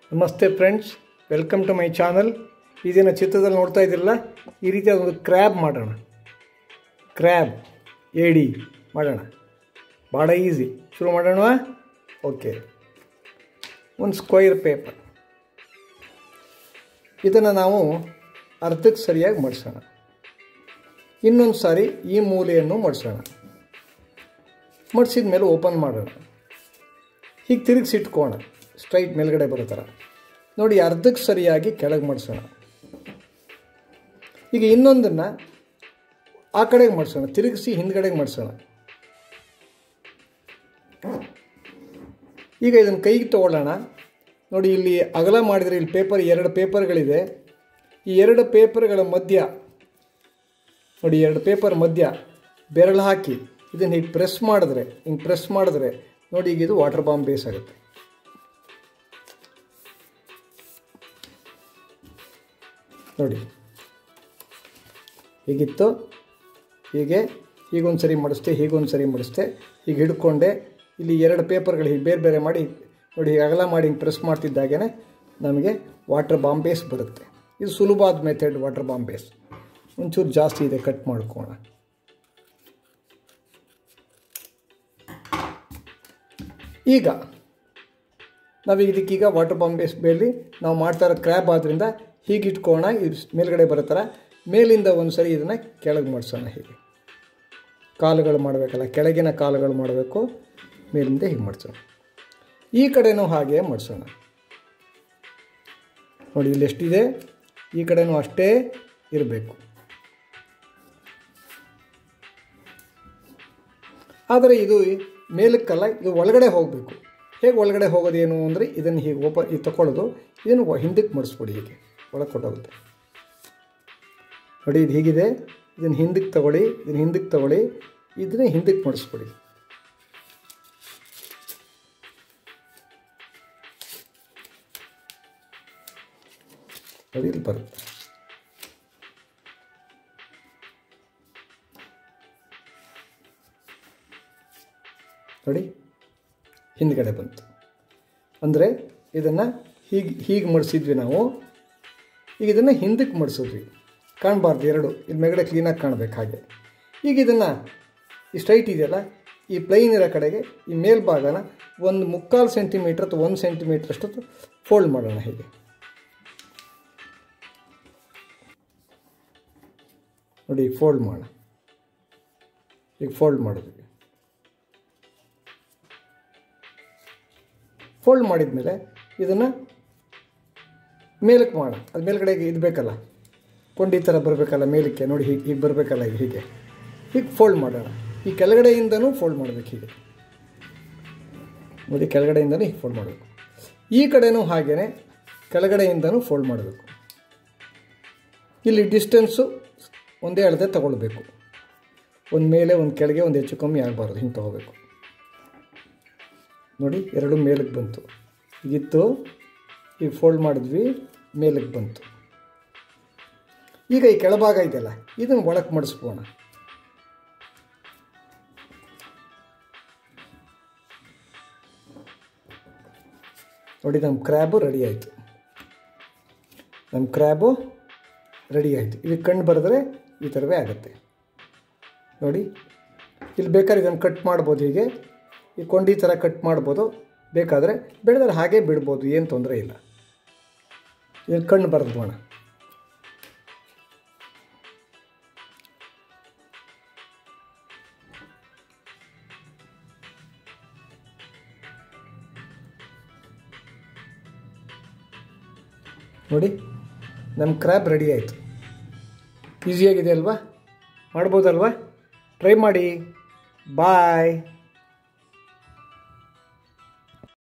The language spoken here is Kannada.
ನಮಸ್ತೆ friends welcome to my channel ಈ ದಿನ ಚಿತ್ರದಲ್ಲಿ ನೋಡ್ತಾ ಇದ್ದಿರಲ್ಲ ಈ ರೀತಿಯ ಒಂದು ಕ್ರ್ಯಾಬ್ ಮಾಡೋಣ ಕ್ರ್ಯಾಬ್ ಏಡಿ ಮಾಡೋಣ ಭಾಳ ಈಸಿ ಶುರು ಮಾಡೋಣವಾ ಓಕೆ ಒಂದು ಸ್ಕ್ವೈರ್ ಪೇಪರ್ ಇದನ್ನು ನಾವು ಅರ್ಧಕ್ಕೆ ಸರಿಯಾಗಿ ಮಡಿಸೋಣ ಇನ್ನೊಂದು ಸಾರಿ ಈ ಮೂಲೆಯನ್ನು ಮಡಿಸೋಣ ಮಡಿಸಿದ ಮೇಲೆ ಓಪನ್ ಮಾಡೋಣ ಹೀಗೆ ತಿರುಗಿಸಿಟ್ಕೋಣ ಸ್ಟ್ರೈಟ್ ಮೇಲ್ಗಡೆ ಬರೋ ಥರ ನೋಡಿ ಅರ್ಧಕ್ಕೆ ಸರಿಯಾಗಿ ಕೆಳಗೆ ಮಡಿಸೋಣ ಈಗ ಇನ್ನೊಂದನ್ನು ಆ ಕಡೆಗೆ ಮಡಿಸೋಣ ತಿರುಗಿಸಿ ಹಿಂದ್ಗಡೆಗೆ ಮಡಿಸೋಣ ಈಗ ಇದನ್ನು ಕೈಗೆ ತೊಗೊಳ್ಳೋಣ ನೋಡಿ ಇಲ್ಲಿ ಅಗಲ ಮಾಡಿದರೆ ಇಲ್ಲಿ ಪೇಪರ್ ಎರಡು ಪೇಪರ್ಗಳಿದೆ ಈ ಎರಡು ಪೇಪರ್ಗಳ ಮಧ್ಯ ನೋಡಿ ಎರಡು ಪೇಪರ್ ಮಧ್ಯ ಬೆರಳು ಹಾಕಿ ಇದನ್ನು ಹೀಗೆ ಪ್ರೆಸ್ ಮಾಡಿದ್ರೆ ಹಿಂಗೆ ಪ್ರೆಸ್ ಮಾಡಿದ್ರೆ ನೋಡಿ ಈಗ ಇದು ವಾಟರ್ ಬಾಂಬ್ ಬೇಸ್ ಆಗುತ್ತೆ ನೋಡಿ ಹೀಗಿತ್ತು ಹೀಗೆ ಹೀಗೊಂದು ಸರಿ ಮಾಡಿಸ್ತೆ ಹೀಗೊಂದು ಸರಿ ಮಾಡಿಸ್ತೆ ಹೀಗೆ ಹಿಡ್ಕೊಂಡೆ ಇಲ್ಲಿ ಎರಡು ಪೇಪರ್ಗಳು ಹೀಗೆ ಬೇರೆ ಬೇರೆ ಮಾಡಿ ನೋಡಿ ಹೀಗೆ ಅಗಲ ಮಾಡಿ ಹಿಂಗೆ ಪ್ರೆಸ್ ಮಾಡ್ತಿದ್ದಾಗೇ ನಮಗೆ ವಾಟರ್ ಬಾಂಬ್ ಬೇಸ್ ಬರುತ್ತೆ ಇದು ಸುಲಭವಾದ ಮೆಥಡ್ ವಾಟರ್ ಬಾಂಬ್ ಬೇಸ್ ಒಂಚೂರು ಜಾಸ್ತಿ ಇದೆ ಕಟ್ ಮಾಡ್ಕೋಣ ಈಗ ನಾವು ಇದಕ್ಕೀಗ ವಾಟರ್ ಬಾಂಬ್ ಬೇಸ್ ಬೇಲಿ ನಾವು ಮಾಡ್ತಾ ಇರೋ ಕ್ರ್ಯಾಬ್ ಆದ್ದರಿಂದ ಹೀಗೆ ಇಟ್ಕೋಣ ಇದು ಮೇಲ್ಗಡೆ ಬರೋ ಥರ ಮೇಲಿಂದ ಒಂದು ಸರಿ ಇದನ್ನು ಕೆಳಗೆ ಮಾಡಿಸೋಣ ಹೀಗೆ ಕಾಲುಗಳು ಮಾಡಬೇಕಲ್ಲ ಕೆಳಗಿನ ಕಾಲುಗಳು ಮಾಡಬೇಕು ಮೇಲಿಂದ ಹೀಗೆ ಮಾಡಿಸೋಣ ಈ ಕಡೆನೂ ಹಾಗೆ ಮಾಡಿಸೋಣ ನೋಡಿ ಇಲ್ಲಿ ಎಷ್ಟಿದೆ ಈ ಕಡೆನೂ ಅಷ್ಟೇ ಇರಬೇಕು ಆದರೆ ಇದು ಮೇಲಕ್ಕಲ್ಲ ಇದು ಒಳಗಡೆ ಹೋಗಬೇಕು ಹೇಗೆ ಒಳಗಡೆ ಹೋಗೋದೇನು ಅಂದರೆ ಇದನ್ನು ಹೀಗೆ ಓಪನ್ ಇದು ತಗೊಳ್ಳೋದು ಇದನ್ನು ಹಿಂದಕ್ಕೆ ಮಾಡಿಸ್ಬಿಡಿ ಹೀಗೆ ಒಳಗೆ ಕೊಟ್ಟೋಗುತ್ತೆ ನೋಡಿ ಇದು ಹೀಗಿದೆ ಇದನ್ನು ಹಿಂದಕ್ಕೆ ತಗೊಳ್ಳಿ ಇದನ್ನು ಹಿಂದಕ್ಕೆ ತಗೊಳ್ಳಿ ಇದನ್ನ ಹಿಂದಕ್ಕೆ ಮಾಡಿಸ್ಬಿಡಿ ನೋಡಿ ಇಲ್ಲಿ ಬರುತ್ತೆ ನೋಡಿ ಹಿಂದ್ಗಡೆ ಬಂತು ಅಂದರೆ ಇದನ್ನು ಹೀಗೆ ಹೀಗೆ ಮಡಿಸಿದ್ವಿ ನಾವು ಈಗ ಇದನ್ನು ಹಿಂದಕ್ಕೆ ಮಡಿಸಿದ್ವಿ ಕಾಣಬಾರ್ದು ಎರಡು ಇಲ್ಲಿ ಮೇಗಡೆ ಕ್ಲೀನಾಗಿ ಕಾಣಬೇಕು ಹಾಗೆ ಈಗ ಇದನ್ನು ಈ ಸ್ಟ್ರೈಟ್ ಇದೆಯಲ್ಲ ಈ ಪ್ಲೈನ್ ಇರೋ ಕಡೆಗೆ ಈ ಮೇಲ್ಭಾಗನ ಒಂದು ಮುಕ್ಕಾಲು ಸೆಂಟಿಮೀಟ್ರ್ ಅಥವಾ ಒಂದು ಸೆಂಟಿಮೀಟ್ರ್ ಅಷ್ಟು ಫೋಲ್ಡ್ ಮಾಡೋಣ ಹೀಗೆ ನೋಡಿ ಈಗ ಫೋಲ್ಡ್ ಮಾಡೋಣ ಈಗ ಫೋಲ್ಡ್ ಮಾಡಿದ್ವಿ ಫೋಲ್ಡ್ ಮಾಡಿದ ಮೇಲೆ ಇದನ್ನು ಮೇಲಕ್ಕೆ ಮಾಡೋಣ ಅದು ಮೇಲ್ಗಡೆಗೆ ಇದು ಬೇಕಲ್ಲ ಕೊಂಡಿ ಥರ ಬರಬೇಕಲ್ಲ ಮೇಲಕ್ಕೆ ನೋಡಿ ಹೀಗೆ ಹೀಗೆ ಬರಬೇಕಲ್ಲ ಈಗ ಹೀಗೆ ಹೀಗೆ ಫೋಲ್ಡ್ ಮಾಡೋಣ ಈ ಕೆಳಗಡೆಯಿಂದನೂ ಫೋಲ್ಡ್ ಮಾಡಬೇಕು ಹೀಗೆ ನೋಡಿ ಕೆಳಗಡೆಯಿಂದನೂ ಹೀಗೆ ಫೋಲ್ಡ್ ಮಾಡಬೇಕು ಈ ಕಡೆನೂ ಹಾಗೆಯೇ ಕೆಳಗಡೆಯಿಂದನೂ ಫೋಲ್ಡ್ ಮಾಡಬೇಕು ಇಲ್ಲಿ ಡಿಸ್ಟೆನ್ಸು ಒಂದೇ ಅಳತೆ ತಗೊಳ್ಬೇಕು ಒಂದು ಮೇಲೆ ಒಂದು ಕೆಳಗೆ ಒಂದು ಹೆಚ್ಚು ಕಮ್ಮಿ ಆಗಬಾರ್ದು ಹಿಂಗೆ ತೊಗೋಬೇಕು ನೋಡಿ ಎರಡು ಮೇಲಕ್ಕೆ ಬಂತು ಈಗಿತ್ತು ಈಗ ಫೋಲ್ಡ್ ಮಾಡಿದ್ವಿ ಮೇಲಕ್ಕೆ ಬಂತು ಈಗ ಈ ಕೆಳಭಾಗ ಇದೆಯಲ್ಲ ಇದನ್ನು ಒಳಕ್ಕೆ ಮಡಿಸ್ಬೋಣ ನೋಡಿ ನಮ್ಮ ಕ್ರ್ಯಾಬು ರೆಡಿ ಆಯಿತು ನಮ್ಮ ಕ್ರ್ಯಾಬು ರೆಡಿ ಆಯಿತು ಇದಕ್ಕೆ ಕಣ್ಣು ಬರೆದ್ರೆ ಈ ಥರವೇ ಆಗುತ್ತೆ ನೋಡಿ ಇಲ್ಲಿ ಬೇಕಾದ್ರೆ ಇದನ್ನು ಕಟ್ ಮಾಡ್ಬೋದು ಹೀಗೆ ಈ ಕೊಂಡಿ ಥರ ಕಟ್ ಮಾಡ್ಬೋದು ಬೇಕಾದರೆ ಬೆಳೆದ್ರೆ ಹಾಗೆ ಬಿಡ್ಬೋದು ಏನು ತೊಂದರೆ ಇಲ್ಲ ಇಲ್ಲಿ ಕಣ್ಣು ಬರೆದ್ಬೋಣ ನೋಡಿ ನಮ್ಮ ಕ್ರ್ಯಾಬ್ ರೆಡಿ ಆಯಿತು ಈಸಿಯಾಗಿದೆ ಅಲ್ವಾ ಮಾಡ್ಬೋದಲ್ವಾ ಟ್ರೈ ಮಾಡಿ ಬಾಯ್